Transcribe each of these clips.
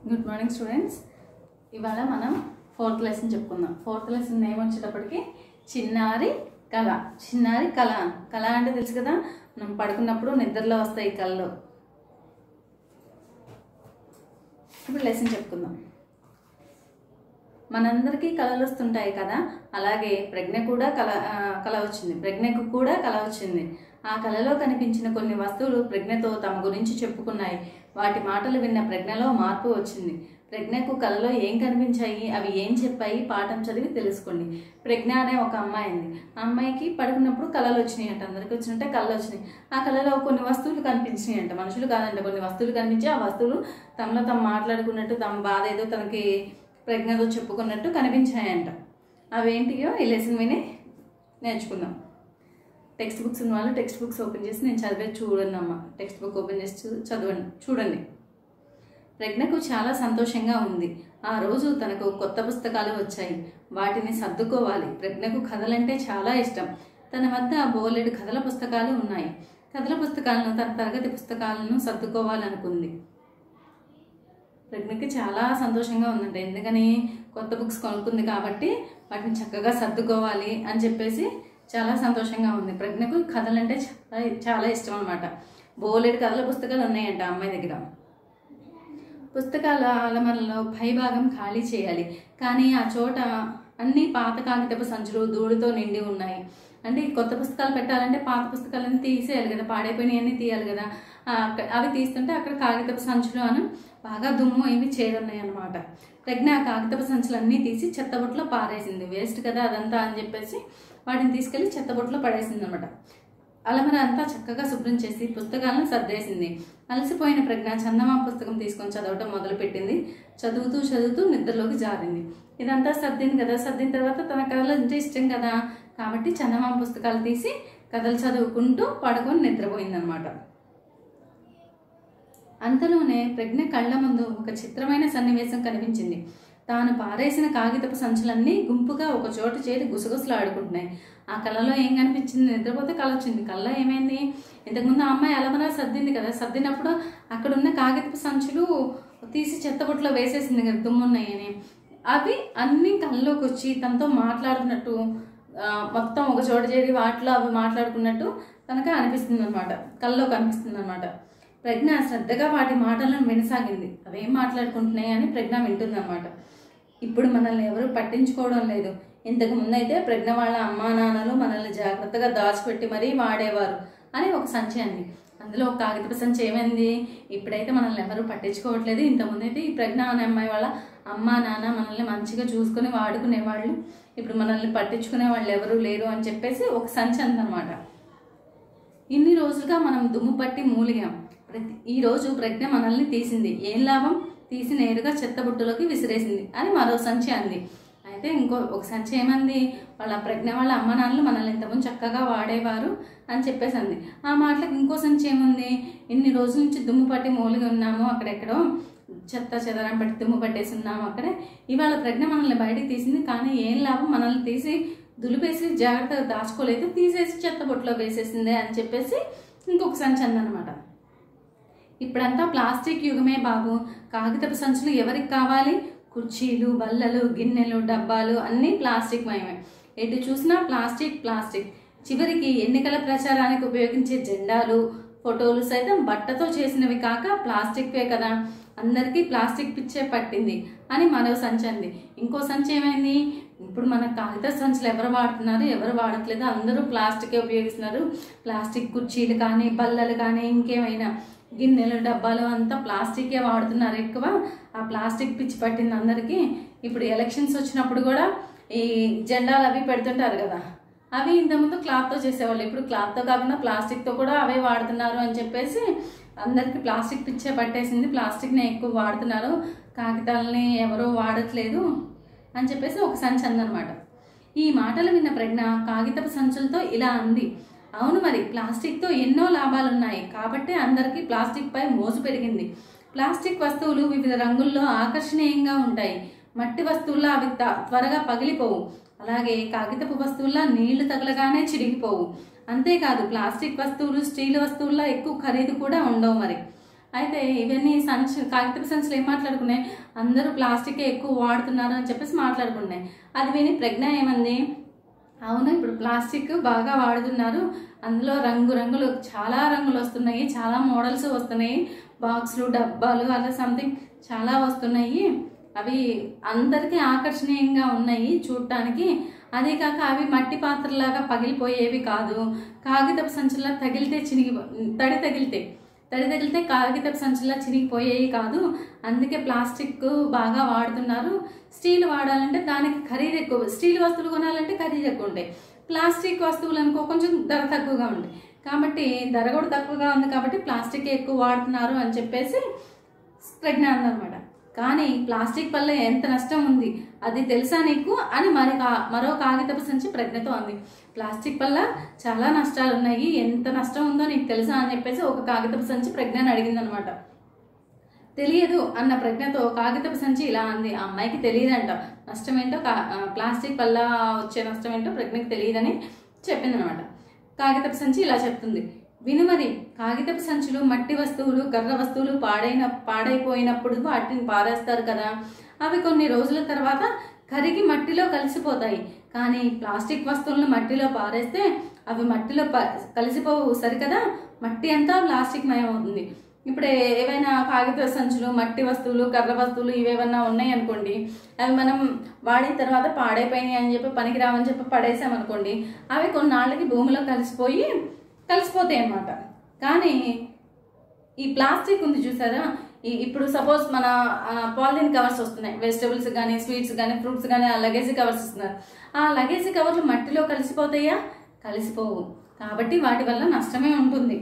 good morning students ఇవాళ మనం fourth lesson చెప్పుకుందాం ఫోర్త్ లెసన్ నేమ్ వచ్చేటప్పటికి చిన్నారి కళ చిన్నారి కళ కళ అంటే తెలుసు కదా మనం పడుకున్నప్పుడు నిద్రలో వస్తాయి కళలు ఇప్పుడు లెసన్ చెప్పుకుందాం మనందరికీ కళలు వస్తుంటాయి కదా అలాగే ప్రజ్ఞ కూడా కళ ఆ, కళ వచ్చింది ప్రజ్ఞకు కూడా కళ వచ్చింది ఆ కళలో కనిపించిన కొన్ని వస్తువులు ప్రజ్ఞతో తమ గురించి చెప్పుకున్నాయి వాటి మాటలు విన్న ప్రజ్ఞలో మార్పు వచ్చింది ప్రజ్ఞకు కళలో ఏం కనిపించాయి అవి ఏం చెప్పాయి పాఠం చదివి తెలుసుకోండి ప్రజ్ఞ అనే ఒక అమ్మాయి ఉంది ఆ అమ్మాయికి పడుకున్నప్పుడు కళలు వచ్చినాయి అంట అందరికి వచ్చినట్టే కళలు వచ్చినాయి ఆ కళలో కొన్ని వస్తువులు కనిపించినాయి అంట మనుషులు కాదంట కొన్ని వస్తువులు కనిపించి ఆ వస్తువులు తమలో తమ మాట్లాడుకున్నట్టు తమ బాధ ఏదో తనకి ప్రజ్ఞతో చెప్పుకున్నట్టు కనిపించాయంట అవేంటియో ఈ లెసన్ విని నేర్చుకుందాం టెక్స్ట్ బుక్స్ ఉన్న వాళ్ళు టెక్స్ట్ బుక్స్ ఓపెన్ చేసి నేను చదివే చూడండి అమ్మ టెక్స్ట్ బుక్ ఓపెన్ చేసి చూ- చదవండి చూడండి ప్రజ్ఞకు చాలా సంతోషంగా ఉంది ఆ రోజు తనకు కొత్త పుస్తకాలు వచ్చాయి వాటిని సర్దుకోవాలి ప్రజ్ఞకు కథలంటే చాలా ఇష్టం తన వద్ద బోలెడు కథల పుస్తకాలు ఉన్నాయి కథల పుస్తకాలను తన తరగతి పుస్తకాలను సర్దుకోవాలనుకుంది ప్రజ్ఞకి చాలా సంతోషంగా ఉందంట ఎందుకని కొత్త బుక్స్ కొనుక్కుంది కాబట్టి వాటిని చక్కగా సర్దుకోవాలి అని చెప్పేసి చాలా సంతోషంగా ఉంది ప్రజ్ఞకు కథలంటే చాలా చాలా ఇష్టం అనమాట బోలెడు కథల పుస్తకాలు ఉన్నాయంట ఆ అమ్మాయి దగ్గర పుస్తకాల అలమరలో పైభాగం ఖాళీ చేయాలి కానీ ఆ చోట అన్ని పాత కాగితపు సంచులు ధూళితో నిండి ఉన్నాయి అంటే ఈ కొత్త పుస్తకాలు పెట్టాలంటే పాత పుస్తకాలన్నీ తీసేయాలి కదా పాడైపోయినవన్నీ తీయాలి కదా ఆ, అక్క- అవి తీస్తుంటే అక్కడ కాగితపు సంచులు అని బాగా దుమ్ము ఏమి చేరున్నాయి అనమాట ప్రజ్ఞ ఆ కాగితపు సంచులన్నీ తీసి చెత్తబుట్టలో పారేసింది వేస్ట్ కదా అదంతా అని చెప్పేసి వాటిని తీసుకెళ్లి చెత్తబుట్టలో పడేసింది అనమాట అలమర అంతా చక్కగా శుభ్రం చేసి పుస్తకాలను సర్దేసింది అలసిపోయిన ప్రజ్ఞ చందమా పుస్తకం తీసుకొని చదవటం మొదలుపెట్టింది చదువుతూ చదువుతూ నిద్రలోకి జారింది ఇదంతా సర్దింది కదా సర్దిన తర్వాత తన కథలు అంటే ఇష్టం కదా కాబట్టి చందమామ పుస్తకాలు తీసి కథలు చదువుకుంటూ పడుకొని నిద్రపోయిందనమాట అంతలోనే ప్రజ్ఞ కళ్ళ ముందు ఒక చిత్రమైన సన్నివేశం కనిపించింది తాను పారేసిన కాగితపు సంచులన్నీ గుంపుగా ఒక చోట చేరి గుసగుసలు ఆడుకుంటున్నాయి ఆ కళలో ఏం కనిపించింది నిద్రపోతే కళ వచ్చింది కళ్ళ ఏమైంది ఇంతకుముందు ఆ అమ్మాయి అలమరా సర్దింది కదా సర్దినప్పుడు అక్కడ ఉన్న కాగితపు సంచులు తీసి చెత్తబుట్టలో వేసేసింది కదా దుమ్మున్నాయని అవి అన్ని కళ్ళలోకి వచ్చి తనతో మాట్లాడుతున్నట్టు ఆ, మొత్తం ఒక చోట చేరి వాటిలో అవి మాట్లాడుకున్నట్టు తనకు అనిపిస్తుంది అనమాట కళ్ళలో కనిపిస్తుంది అనమాట ప్రజ్ఞ శ్రద్ధగా వాటి మాటలను వినసాగింది అవేం మాట్లాడుకుంటున్నాయి అని ప్రజ్ఞ వింటుందన్నమాట ఇప్పుడు మనల్ని ఎవరు పట్టించుకోవడం లేదు ఇంతకు ముందైతే ప్రజ్ఞ వాళ్ళ అమ్మా నాన్నలు మనల్ని జాగ్రత్తగా దాచిపెట్టి మరీ వాడేవారు అని ఒక సంచి అంది అందులో ఒక కాగితపు సంచి ఏమైంది ఇప్పుడైతే మనల్ని ఎవరు పట్టించుకోవట్లేదు ఇంతకుముందైతే ఈ ప్రజ్ఞ అనే అమ్మాయి వాళ్ళ అమ్మా నాన్న మనల్ని మంచిగా చూసుకుని వాడుకునేవాళ్ళు ఇప్పుడు మనల్ని పట్టించుకునే వాళ్ళు ఎవరు లేరు అని చెప్పేసి ఒక సంచి అందనమాట ఇన్ని రోజులుగా మనం దుమ్ము పట్టి మూలిగాం ప్రతి ఈ రోజు ప్రజ్ఞ మనల్ని తీసింది ఏం లాభం తీసి నేరుగా చెత్తబుట్టలోకి విసిరేసింది అని మరో సంచి అంది అయితే ఇంకో ఒక సంచి ఏమంది వాళ్ళ ప్రజ్ఞ వాళ్ళ అమ్మ నాన్నలు మనల్ని ఇంతకుముందు చక్కగా వాడేవారు అని చెప్పేసి అంది ఆ మాటలకు ఇంకో సంచి ఏముంది ఇన్ని రోజుల నుంచి దుమ్ము పట్టి మూలిగి ఉన్నాము అక్కడెక్కడో చెత్త చెదరం పట్టి దుమ్ము పట్టేసి ఉన్నాము అక్కడే ఇవాళ ప్రజ్ఞ మనల్ని బయటికి తీసింది కానీ ఏం లాభం మనల్ని తీసి దులిపేసి జాగ్రత్తగా దాచుకోలేదు తీసేసి చెత్త బొట్లో వేసేసిందే అని చెప్పేసి ఇంకొక సంచి అందనమాట ఇప్పుడంతా ప్లాస్టిక్ యుగమే బాబు కాగితపు సంచులు ఎవరికి కావాలి కుర్చీలు బల్లలు గిన్నెలు డబ్బాలు అన్నీ ప్లాస్టిక్ మయమే ఎటు చూసినా ప్లాస్టిక్ ప్లాస్టిక్ చివరికి ఎన్నికల ప్రచారానికి ఉపయోగించే జెండాలు ఫోటోలు సైతం బట్టతో చేసినవి కాక ప్లాస్టిక్వే కదా అందరికీ ప్లాస్టిక్ పిచ్చే పట్టింది అని మరో సంచి అంది ఇంకో సంచి ఏమైంది ఇప్పుడు మన కాగిత సంచులు ఎవరు వాడుతున్నారు ఎవరు వాడట్లేదు అందరూ ప్లాస్టికే ఉపయోగిస్తున్నారు ప్లాస్టిక్ కుర్చీలు కానీ బల్లలు కానీ ఇంకేమైనా గిన్నెలు డబ్బాలు అంతా ప్లాస్టికే వాడుతున్నారు ఎక్కువ ఆ ప్లాస్టిక్ పిచ్చి పట్టింది అందరికీ ఇప్పుడు ఎలక్షన్స్ వచ్చినప్పుడు కూడా ఈ జెండాలు అవి పెడుతుంటారు కదా అవి ఇంతకుముందు క్లాత్తో చేసేవాళ్ళు ఇప్పుడు క్లాత్తో కాకుండా ప్లాస్టిక్తో కూడా అవే వాడుతున్నారు అని చెప్పేసి అందరికీ ప్లాస్టిక్ పిచ్చే పట్టేసింది ప్లాస్టిక్ని ఎక్కువ వాడుతున్నారు కాగితాలని ఎవరూ వాడట్లేదు అని చెప్పేసి ఒక సంచి అందనమాట ఈ మాటలు విన్న ప్రజ్ఞ కాగితపు సంచులతో ఇలా అంది అవును మరి ప్లాస్టిక్తో ఎన్నో లాభాలున్నాయి కాబట్టే అందరికీ ప్లాస్టిక్ పై మోజు పెరిగింది ప్లాస్టిక్ వస్తువులు వివిధ రంగుల్లో ఆకర్షణీయంగా ఉంటాయి మట్టి వస్తువుల్లో అవి త- త్వరగా పగిలిపోవు అలాగే కాగితపు వస్తువుల్లో నీళ్లు తగలగానే చిరిగిపోవు అంతేకాదు ప్లాస్టిక్ వస్తువులు స్టీల్ వస్తువుల్లో ఎక్కువ ఖరీదు కూడా ఉండవు మరి అయితే ఇవన్నీ సంచి కాగితపు సంచులు ఏం మాట్లాడుకున్నాయి అందరూ ప్లాస్టిక్ ఎక్కువ వాడుతున్నారు అని చెప్పేసి మాట్లాడుకున్నాయి అది విని ప్రజ్ఞ ఏమంది అవును ఇప్పుడు ప్లాస్టిక్ బాగా వాడుతున్నారు అందులో రంగు రంగులు చాలా రంగులు వస్తున్నాయి చాలా మోడల్స్ వస్తున్నాయి బాక్సులు డబ్బాలు అలా సంథింగ్ చాలా వస్తున్నాయి అవి అందరికీ ఆకర్షణీయంగా ఉన్నాయి చూడటానికి అదే కాక అవి మట్టి పాత్రలాగా పగిలిపోయేవి కాదు కాగితపు సంచులా తగిలితే చినిగి తడి తగిలితే తడి తగిలితే కాగితపు సంచులా చినిగిపోయేవి కాదు అందుకే ప్లాస్టిక్ బాగా వాడుతున్నారు స్టీల్ వాడాలంటే దానికి ఖరీదు ఎక్కువ స్టీల్ వస్తువులు కొనాలంటే ఖరీదు ఎక్కువ ఉంటాయి ప్లాస్టిక్ వస్తువులు అనుకో కొంచెం ధర తక్కువగా ఉంటాయి కాబట్టి ధర కూడా తక్కువగా ఉంది కాబట్టి ప్లాస్టిక్ ఎక్కువ వాడుతున్నారు అని చెప్పేసి ప్రజ్ఞ అన్నమాట కానీ ప్లాస్టిక్ వల్ల ఎంత నష్టం ఉంది అది తెలుసా నీకు అని మరి కా- మరో కాగితపు సంచి ప్రజ్ఞతో అంది ప్లాస్టిక్ వల్ల చాలా నష్టాలు ఉన్నాయి ఎంత నష్టం ఉందో నీకు తెలుసా అని చెప్పేసి ఒక కాగితపు సంచి ప్రజ్ఞని అడిగిందనమాట తెలియదు అన్న ప్రజ్ఞతో కాగితపు సంచి ఇలా అంది ఆ అమ్మాయికి తెలియదంట నష్టం ఏంటో కా- ఆ, ప్లాస్టిక్ వల్ల వచ్చే నష్టం ఏంటో ప్రజ్ఞకి తెలియదని చెప్పిందనమాట కాగితపు సంచి ఇలా చెప్తుంది విను మరి కాగితపు సంచులు మట్టి వస్తువులు కర్ర వస్తువులు పాడైన పాడైపోయినప్పుడు వాటిని పారేస్తారు కదా అవి కొన్ని రోజుల తర్వాత కరిగి మట్టిలో కలిసిపోతాయి కానీ ప్లాస్టిక్ వస్తువులను మట్టిలో పారేస్తే అవి మట్టిలో ప కలిసిపోవు సరికదా మట్టి అంతా ప్లాస్టిక్ మయం అవుతుంది ఇప్పుడు ఏ- ఏవైనా కాగిత సంచులు మట్టి వస్తువులు కర్ర వస్తువులు ఇవేవన్నా ఉన్నాయి అనుకోండి అవి మనం వాడిన తర్వాత పాడైపోయినాయి అని చెప్పి పనికిరావని చెప్పి పడేసాం అనుకోండి అవి కొన్నాళ్ళకి భూమిలో కలిసిపోయి కలిసిపోతాయి అన్నమాట కానీ ఈ ప్లాస్టిక్ ఉంది చూసారా ఈ ఇప్పుడు సపోజ్ మన పాలిథిన్ కవర్స్ వస్తున్నాయి వెజిటబుల్స్ కానీ స్వీట్స్ కానీ ఫ్రూట్స్ కానీ ఆ లగేజీ కవర్స్ ఇస్తున్నారు ఆ లగేజీ కవర్లు మట్టిలో కలిసిపోతాయా కలిసిపోవు కాబట్టి వాటి వల్ల నష్టమే ఉంటుంది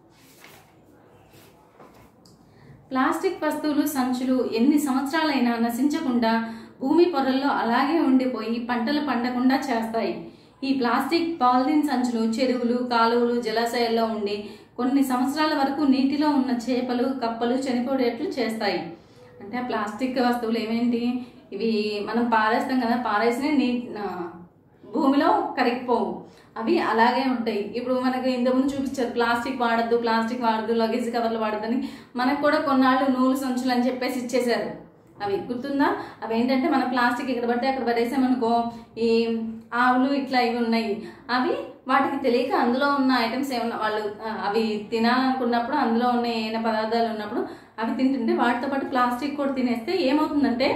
ప్లాస్టిక్ వస్తువులు సంచులు ఎన్ని సంవత్సరాలైనా నశించకుండా భూమి పొరల్లో అలాగే ఉండిపోయి పంటలు పండకుండా చేస్తాయి ఈ ప్లాస్టిక్ పాలిథిన్ సంచులు చెరువులు కాలువలు జలాశయాల్లో ఉండి కొన్ని సంవత్సరాల వరకు నీటిలో ఉన్న చేపలు కప్పలు చనిపోయేట్లు చేస్తాయి అంటే ఆ ప్లాస్టిక్ వస్తువులు ఏమేంటి ఇవి మనం పారేస్తాం కదా పారేసిన నీ ఆ, భూమిలో కరిగిపోవు అవి అలాగే ఉంటాయి ఇప్పుడు మనకు ఇంతకుముందు చూపించారు ప్లాస్టిక్ వాడద్దు ప్లాస్టిక్ వాడద్దు లగేజ్ కవర్లు వాడద్దని మనకు కూడా కొన్నాళ్ళు నూలు సంచులు అని చెప్పేసి ఇచ్చేశారు అవి గుర్తుందా అవి ఏంటంటే మన ప్లాస్టిక్ ఇక్కడ పడితే అక్కడ పడేసామనుకో ఈ ఆవులు ఇట్లా ఇవి ఉన్నాయి అవి వాటికి తెలియక అందులో ఉన్న ఐటమ్స్ ఏమన్నా వాళ్ళు ఆ, అవి తినాలనుకున్నప్పుడు అందులో ఉన్న ఏమైనా పదార్థాలు ఉన్నప్పుడు అవి తింటుంటే వాటితో పాటు ప్లాస్టిక్ కూడా తినేస్తే ఏమవుతుందంటే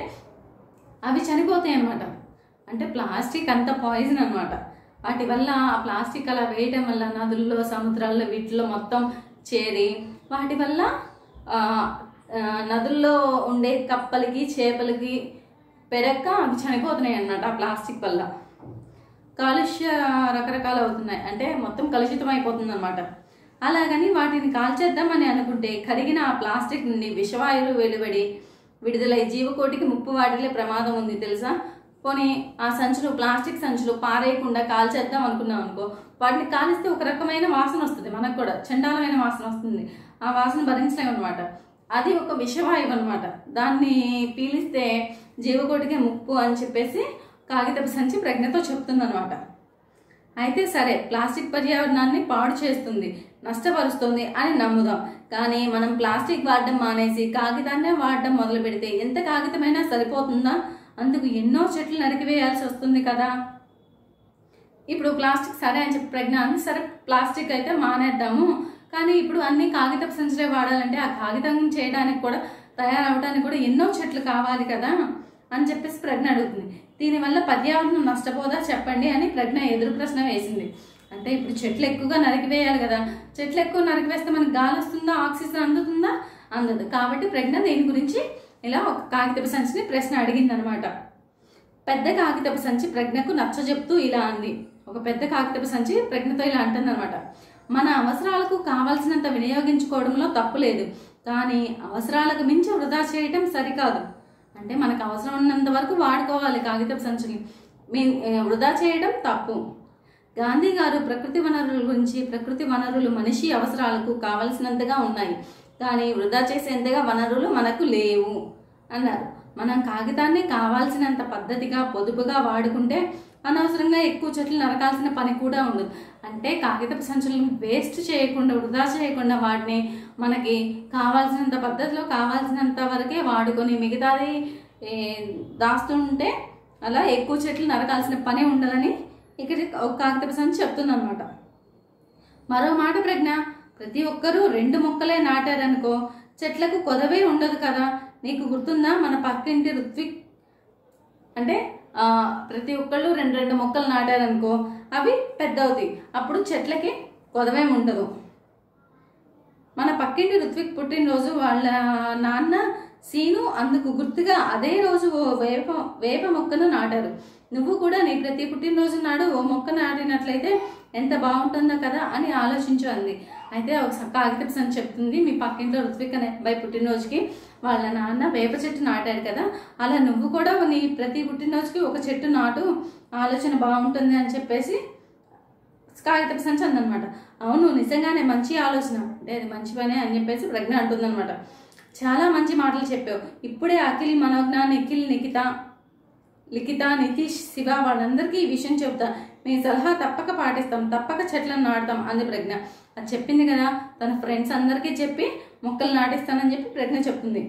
అవి చనిపోతాయి అన్నమాట అంటే ప్లాస్టిక్ అంత పాయిజన్ అన్నమాట వాటి వల్ల ఆ ప్లాస్టిక్ అలా వేయటం వల్ల నదుల్లో సముద్రాల్లో వీటిలో మొత్తం చేరి వాటి వల్ల ఆ, ఆ, నదుల్లో ఉండే కప్పలకి చేపలకి పెరక్క అవి చనిపోతున్నాయి అన్నమాట ఆ ప్లాస్టిక్ వల్ల కాలుష్య రకరకాలు అవుతున్నాయి అంటే మొత్తం కలుషితం అయిపోతుంది అనమాట అలాగని వాటిని కాల్చేద్దామని అనుకుంటే కరిగిన ఆ ప్లాస్టిక్ నుండి విషవాయువులు వెలువడి విడుదలై జీవకోటికి ముప్పు వాటిల్లే ప్రమాదం ఉంది తెలుసా పోనీ ఆ సంచులు ప్లాస్టిక్ సంచులు పారేయకుండా కాల్చేద్దాం అనుకున్నాం అనుకో వాటిని కాలిస్తే ఒక రకమైన వాసన వస్తుంది మనకు కూడా చండాలమైన వాసన వస్తుంది ఆ వాసన భరించలేం అనమాట అది ఒక విషవాయువు అనమాట దాన్ని పీలిస్తే జీవకోటికి ముప్పు అని చెప్పేసి కాగితపు సంచి ప్రజ్ఞతో చెప్తుందనమాట అయితే సరే ప్లాస్టిక్ పర్యావరణాన్ని పాడు చేస్తుంది నష్టపరుస్తుంది అని నమ్ముదాం కానీ మనం ప్లాస్టిక్ వాడడం మానేసి కాగితాన్నే వాడడం మొదలు పెడితే ఎంత కాగితమైనా సరిపోతుందా అందుకు ఎన్నో చెట్లు నరికివేయాల్సి వస్తుంది కదా ఇప్పుడు ప్లాస్టిక్ సరే అని చెప్పి ప్రజ్ఞ అంది సరే ప్లాస్టిక్ అయితే మానేద్దాము కానీ ఇప్పుడు అన్ని కాగితపు సంచులే వాడాలంటే ఆ కాగితం చేయడానికి కూడా తయారవడానికి కూడా ఎన్నో చెట్లు కావాలి కదా అని చెప్పేసి ప్రజ్ఞ అడుగుతుంది దీనివల్ల పర్యావరణం నష్టపోదా చెప్పండి అని ప్రజ్ఞ ఎదురు ప్రశ్న వేసింది అంటే ఇప్పుడు చెట్లు ఎక్కువగా నరికివేయాలి కదా చెట్లు ఎక్కువ నరికివేస్తే మనకి గాలి వస్తుందా ఆక్సిజన్ అందుతుందా అందదు కాబట్టి ప్రజ్ఞ దీని గురించి ఇలా ఒక కాగితపు సంచిని ప్రశ్న అడిగింది అనమాట పెద్ద కాగితపు సంచి ప్రజ్ఞకు నచ్చజెప్తూ ఇలా అంది ఒక పెద్ద కాగితపు సంచి ప్రజ్ఞతో ఇలా అంటుందన్నమాట మన అవసరాలకు కావలసినంత వినియోగించుకోవడంలో తప్పు లేదు కానీ అవసరాలకు మించి వృధా చేయటం సరికాదు అంటే మనకు అవసరం ఉన్నంత వరకు వాడుకోవాలి కాగితపు సంచుని మీ ఏ, వృధా చేయడం తప్పు గాంధీ గారు ప్రకృతి వనరుల గురించి ప్రకృతి వనరులు మనిషి అవసరాలకు కావలసినంతగా ఉన్నాయి కానీ వృధా చేసేంతగా వనరులు మనకు లేవు అన్నారు మనం కాగితాన్ని కావాల్సినంత పద్ధతిగా పొదుపుగా వాడుకుంటే అనవసరంగా ఎక్కువ చెట్లు నరకాల్సిన పని కూడా ఉండదు అంటే కాగితపు సంచులను వేస్ట్ చేయకుండా వృధా చేయకుండా వాటిని మనకి కావాల్సినంత పద్ధతిలో కావాల్సినంత వరకే వాడుకొని మిగతాది ఏ, దాస్తుంటే అలా ఎక్కువ చెట్లు నరకాల్సిన పని ఉండదని ఇక్కడ ఒక కాగితపు సంచి చెప్తుందన్నమాట మరో మాట ప్రజ్ఞ ప్రతి ఒక్కరూ రెండు మొక్కలే నాటారనుకో చెట్లకు కొదవే ఉండదు కదా నీకు గుర్తుందా మన పక్కింటి ఋత్విక్ అంటే ఆ, ప్రతి ఒక్కళ్ళు రెండు రెండు మొక్కలు నాటారనుకో అవి పెద్ద అవుతాయి అప్పుడు చెట్లకి కొదవేం ఉండదు మన పక్కింటి ఋత్విక్ పుట్టినరోజు వాళ్ళ నాన్న సీను అందుకు గుర్తుగా అదే రోజు ఓ వేప వేప మొక్కను నాటారు నువ్వు కూడా నీ ప్రతి పుట్టినరోజు నాడు ఓ మొక్క నాటినట్లయితే ఎంత బాగుంటుందో కదా అని ఆలోచించు అంది అయితే ఒక కాగితపు సంచి చెప్తుంది మీ పక్కింట్లో ఋత్విక్ అనే అబ్బాయి పుట్టినరోజుకి వాళ్ళ నాన్న వేప చెట్టు నాటాడు కదా అలా నువ్వు కూడా నీ ప్రతి పుట్టినరోజుకి ఒక చెట్టు నాటు ఆలోచన బాగుంటుంది అని చెప్పేసి కాగితపు సంచి అందనమాట అవును నిజంగానే మంచి ఆలోచన అంటే అది మంచి పనే అని చెప్పేసి ప్రజ్ఞ అంటుందన్నమాట చాలా మంచి మాటలు చెప్పావు ఇప్పుడే అఖిల్ మనోజ్ఞ నిఖిల్ నిఖిత లిఖిత నితీష్ శివ వాళ్ళందరికీ ఈ విషయం చెబుతా మీ సలహా తప్పక పాటిస్తాం తప్పక చెట్లను నాటుతాం అంది ప్రజ్ఞ అది చెప్పింది కదా తన ఫ్రెండ్స్ అందరికీ చెప్పి మొక్కలు నాటిస్తానని చెప్పి ప్రజ్ఞ చెప్తుంది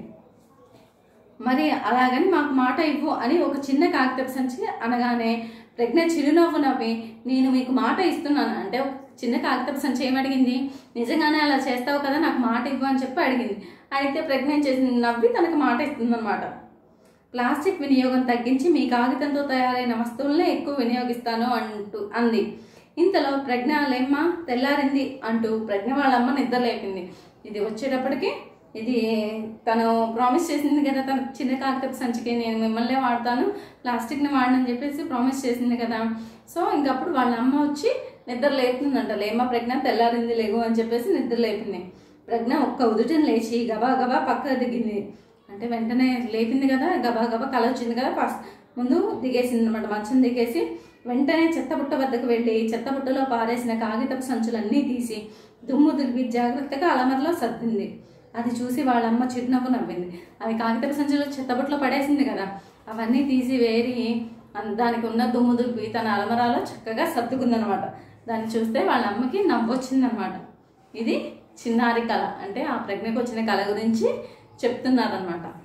మరి అలాగని మాకు మాట ఇవ్వు అని ఒక చిన్న కాగితపు సంచి అనగానే ప్రజ్ఞ చిరునవ్వు నవ్వి నేను మీకు మాట ఇస్తున్నాను అంటే ఒక చిన్న కాగితపు సంచి ఏమడిగింది నిజంగానే అలా చేస్తావు కదా నాకు మాట ఇవ్వు అని చెప్పి అడిగింది అయితే ప్రజ్ఞ ఏం చేసింది నవ్వి తనకు మాట ఇస్తుందన్నమాట ప్లాస్టిక్ వినియోగం తగ్గించి మీ కాగితంతో తయారైన వస్తువులనే ఎక్కువ వినియోగిస్తాను అంటూ అంది ఇంతలో ప్రజ్ఞ లెమ్మ తెల్లారింది అంటూ ప్రజ్ఞ వాళ్ళమ్మ నిద్ర లేపింది ఇది వచ్చేటప్పటికి ఇది తను ప్రామిస్ చేసింది కదా తన చిన్న కాగితపు సంచికి నేను మిమ్మల్నే వాడతాను ప్లాస్టిక్ని వాడనని చెప్పేసి ప్రామిస్ చేసింది కదా సో ఇంకప్పుడు వాళ్ళ అమ్మ వచ్చి నిద్ర లేపుతుందంట లేమ్మ ప్రజ్ఞ తెల్లారింది లేగు అని చెప్పేసి నిద్ర లేపింది ప్రజ్ఞ ఒక్క ఉదుటిని లేచి గబా గబా పక్క దిగింది అంటే వెంటనే లేపింది కదా గబా గబా కల వచ్చింది కదా ఫస్ట్ ముందు దిగేసింది అనమాట మంచం దిగేసి వెంటనే చెత్తబుట్ట వద్దకు వెళ్ళి చెత్తబుట్టలో పారేసిన కాగితపు సంచులన్నీ తీసి దుమ్ము దులిపి జాగ్రత్తగా అలమరలో సర్దింది అది చూసి వాళ్ళమ్మ చిరునవ్వు నవ్వింది అవి కాగితపు సంచులు చెత్తబుట్టలో పడేసింది కదా అవన్నీ తీసి వేరి అన్- దానికి ఉన్న దుమ్ము దులిపి తన అలమరాలో చక్కగా సర్దుకుందనమాట దాన్ని చూస్తే వాళ్ళ అమ్మకి నవ్వొచ్చిందనమాట ఇది చిన్నారి కళ అంటే ఆ ప్రజ్ఞకు వచ్చిన కళ గురించి చెప్తున్నారనమాట